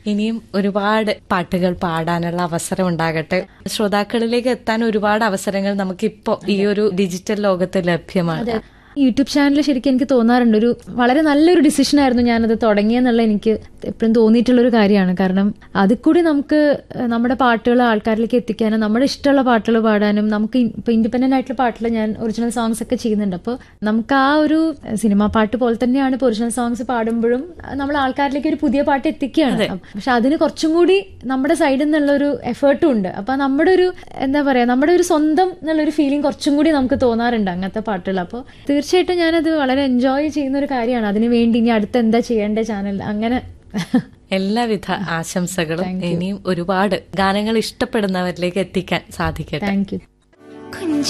ഇനിയും ഒരുപാട് പാട്ടുകൾ പാടാനുള്ള അവസരം ഉണ്ടാകട്ടെ ശ്രോതാക്കളിലേക്ക് എത്താൻ ഒരുപാട് അവസരങ്ങൾ നമുക്കിപ്പോ ഈ ഒരു ഡിജിറ്റൽ ലോകത്ത് ലഭ്യമാണ് യൂട്യൂബ് ചാനൽ ശരിക്കും എനിക്ക് തോന്നാറുണ്ട് ഒരു വളരെ നല്ലൊരു ഡിസിഷൻ ആയിരുന്നു ഞാനത് തുടങ്ങിയെന്നുള്ള എനിക്ക് എപ്പോഴും തോന്നിയിട്ടുള്ള ഒരു കാര്യമാണ് കാരണം അതിൽ കൂടി നമുക്ക് നമ്മുടെ പാട്ടുകൾ ആൾക്കാരിലേക്ക് എത്തിക്കാനും നമ്മുടെ ഇഷ്ടമുള്ള പാട്ടുകൾ പാടാനും നമുക്ക് ഇപ്പൊ ഇൻഡിപെൻഡന്റ് ആയിട്ടുള്ള പാട്ടിൽ ഞാൻ ഒറിജിനൽ സോങ്സ് ഒക്കെ ചെയ്യുന്നുണ്ട് അപ്പോൾ നമുക്ക് ആ ഒരു സിനിമാ പാട്ട് പോലെ തന്നെയാണ് ഇപ്പോൾ ഒറിജിനൽ സോങ്സ് പാടുമ്പോഴും നമ്മൾ ആൾക്കാരിലേക്ക് ഒരു പുതിയ പാട്ട് എത്തിക്കുകയാണ് പക്ഷെ അതിന് കുറച്ചും കൂടി നമ്മുടെ സൈഡിൽ നിന്നുള്ള ഒരു എഫേർട്ടും ഉണ്ട് അപ്പൊ നമ്മുടെ ഒരു എന്താ പറയാ നമ്മുടെ ഒരു സ്വന്തം എന്നുള്ളൊരു ഫീലിംഗ് കുറച്ചും കൂടി നമുക്ക് തോന്നാറുണ്ട് അങ്ങനത്തെ പാട്ടുകൾ അപ്പോൾ തീർച്ചയായിട്ടും ഞാനത് വളരെ എൻജോയ് ചെയ്യുന്ന ഒരു കാര്യമാണ് അതിനു വേണ്ടി ഇനി അടുത്ത് എന്താ ചെയ്യേണ്ട ചാനൽ അങ്ങനെ എല്ലാവിധ ആശംസകളും ഇനിയും ഒരുപാട് ഗാനങ്ങൾ ഇഷ്ടപ്പെടുന്നവരിലേക്ക് എത്തിക്കാൻ സാധിക്കട്ടെ താങ്ക് യു കുഞ്ച